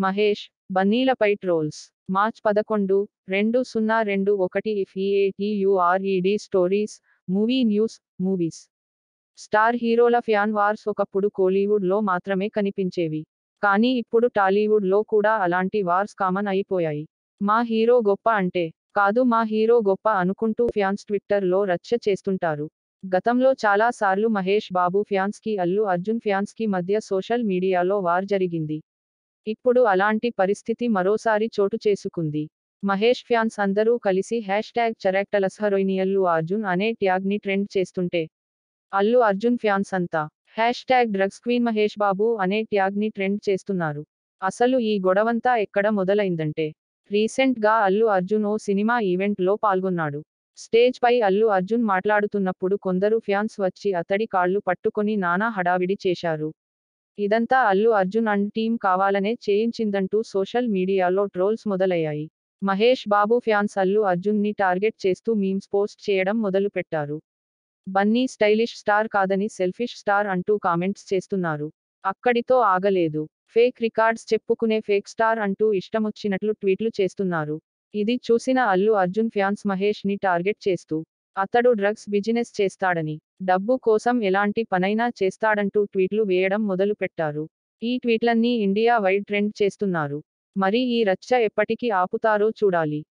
Mahesh బన్నీలపై trolls March పదకొండు రెండు సున్నా రెండు ఒకటి యుఆర్ఈడి stories movie news movies star హీరోల ఫ్యాన్ వార్స్ ఒకప్పుడు కోలీవుడ్ లో మాత్రమే కనిపించేవి కానీ ఇప్పుడు టాలీవుడ్ లో కూడా అలాంటి వార్స్ కామన్ అయిపోయాయి మా హీరో గొప్ప అంటే కాదు మా హీరో గొప్ప అనుకుంటూ ఫ్యాన్స్ ట్విట్టర్ లో రచ్చ చేస్తుంటారు గతంలో చాలా సార్లు మహేష్ బాబు ఫ్యాన్స్ కి అల్లు అర్జున్ ఫ్యాన్స్ కి మధ్య సోషల్ మీడియాలో వార్ జరిగింది ఇప్పుడు అలాంటి పరిస్థితి మరోసారి చోటు చేసుకుంది మహేష్ ఫ్యాన్స్ అందరూ కలిసి హ్యాష్ ట్యాగ్ చరాక్టలస్హరోయినియల్లు అర్జున్ అనే ట్యాగ్ ని ట్రెండ్ చేస్తుంటే అల్లు అర్జున్ ఫ్యాన్స్ అంతా hashtag drugs queen Mahesh Babu అనే ట్యాగ్ ని ట్రెండ్ చేస్తున్నారు అసలు ఈ గొడవంతా ఎక్కడ మొదలైందంటే రీసెంట్ గా అల్లు అర్జున్ ఓ సినిమా ఈవెంట్ లో పాల్గొన్నాడు స్టేజ్ పై అల్లు అర్జున్ మాట్లాడుతున్నప్పుడు కొందరు ఫ్యాన్స్ వచ్చి అతడి కాళ్ళు పట్టుకొని నానా హడావిడి చేశారు ఇదంతా అల్లు అర్జున్ అండ్ టీం కావాలనే చేయించిందంటూ సోషల్ మీడియాలో ట్రోల్స్ మొదలయ్యాయి మహేష్ బాబు ఫ్యాన్స్ అల్లు అర్జున్ ని టార్గెట్ చేస్తూ మీమ్స్ పోస్ట్ చేయడం మొదలుపెట్టారు బన్నీ స్టైలిష్ స్టార్ కాదని సెల్ఫిష్ స్టార్ అంటూ కామెంట్స్ చేస్తున్నారు అక్కడితో ఆగలేదు ఫేక్ రికార్డ్స్ చెప్పుకునే ఫేక్ స్టార్ అంటూ ఇష్టమొచ్చినట్లు ట్వీట్లు చేస్తున్నారు ఇది చూసిన అల్లు అర్జున్ ఫ్యాన్స్ మహేష్ ని టార్గెట్ చేస్తూ అతడు డ్రగ్స్ బిజినెస్ చేస్తాడని డబ్బు కోసం ఎలాంటి పనైనా చేస్తాడంటూ ట్వీట్లు వేయడం మొదలు పెట్టారు ఈ ట్వీట్లన్నీ ఇండియా వైడ్ ట్రెండ్ చేస్తున్నారు మరి ఈ రచ్చ ఎప్పటికి ఆపుతారో చూడాలి